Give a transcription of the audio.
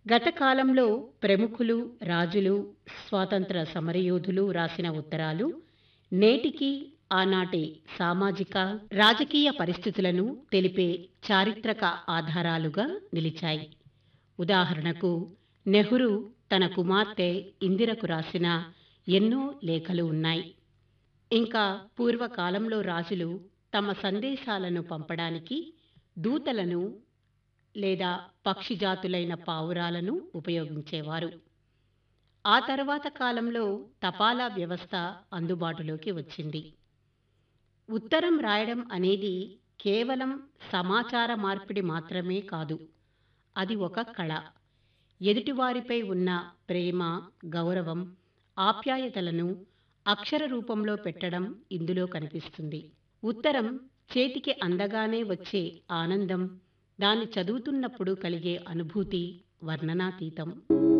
గత కాలంలో ప్రముఖులు రాజులు స్వాతంత్ర సమరయోధులు రాసిన ఉత్తరాలు నేటికి ఆనాటి సామాజిక రాజకీయ పరిస్థితులను తెలిపే చారిత్రక ఆధారాలుగా నిలిచాయి ఉదాహరణకు నెహ్రూ తన కుమార్తె ఇందిరకు రాసిన ఎన్నో లేఖలు ఉన్నాయి ఇంకా పూర్వకాలంలో రాజులు తమ సందేశాలను పంపడానికి దూతలను లేదా పక్షి జాతులైన పావురాలను ఉపయోగించేవారు ఆ తర్వాత కాలంలో తపాలా వ్యవస్థ అందుబాటులోకి వచ్చింది ఉత్తరం రాయడం అనేది కేవలం సమాచార మార్పిడి మాత్రమే కాదు అది ఒక కళ ఎదుటివారిపై ఉన్న ప్రేమ గౌరవం ఆప్యాయతలను అక్షర రూపంలో పెట్టడం ఇందులో కనిపిస్తుంది ఉత్తరం చేతికి అందగానే వచ్చే ఆనందం దాన్ని చదువుతున్నప్పుడు కలిగే అనుభూతి వర్ణనాతీతం